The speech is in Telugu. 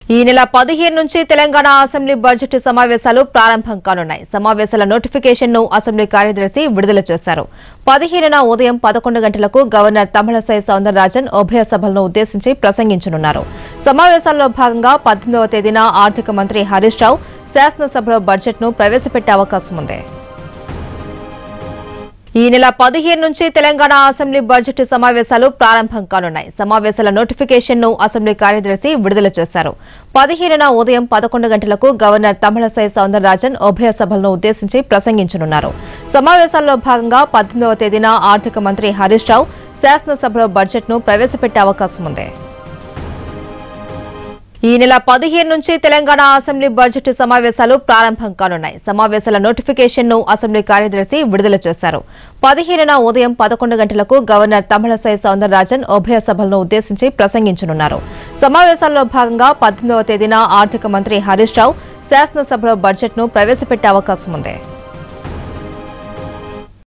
ఈ నెల పదిహేను నుంచి తెలంగాణ అసెంబ్లీ బడ్జెట్ సమావేశాలు ప్రారంభం కానున్నాయి సమావేశాల నోటిఫికేషన్ ను అసెంబ్లీ కార్యదర్శి విడుదల చేశారు పదిహేనున ఉదయం పదకొండు గంటలకు గవర్నర్ తమిళసై సౌందరరాజన్ ఉభయ సభలను ఉద్దేశించి ప్రసంగించనున్నారు సమావేశాల్లో భాగంగా పద్దెనిమిదవ తేదీన ఆర్థిక మంత్రి హరీష్ రావు శాసనసభలో బడ్జెట్ ను ప్రవేశపెట్టే అవకాశం ఉంది ఈ నెల పదిహేను నుంచి తెలంగాణ అసెంబ్లీ బడ్జెట్ సమావేశాలు ప్రారంభం కానున్నాయి సమావేశాల నోటిఫికేషన్ ను అసెంబ్లీ కార్యదర్శి విడుదల చేశారు పదిహేనున ఉదయం పదకొండు గంటలకు గవర్నర్ తమిళసై సౌందరరాజన్ ఉభయ సభలను ఉద్దేశించి ప్రసంగించనున్నారు సమావేశాల్లో భాగంగా పద్దెనిమిదవ తేదీన ఆర్థిక మంత్రి హరీష్ రావు శాసనసభలో బడ్జెట్ ను ప్రవేశపెట్టే అవకాశం ఉంది ఈ నెల పదిహేను నుంచి తెలంగాణ అసెంబ్లీ బడ్జెట్ సమావేశాలు ప్రారంభం కానున్నాయి సమావేశాల నోటిఫికేషన్ ను అసెంబ్లీ కార్యదర్శి విడుదల చేశారు పదిహేనున ఉదయం పదకొండు గంటలకు గవర్నర్ తమిళసై సౌందరరాజన్ ఉభయ సభలను ఉద్దేశించి ప్రసంగించనున్నారు సమావేశాల్లో భాగంగా పద్దెనిమిదవ తేదీన ఆర్థిక మంత్రి హరీష్ రావు శాసనసభలో బడ్జెట్ ను ప్రవేశపెట్టే అవకాశం ఉంది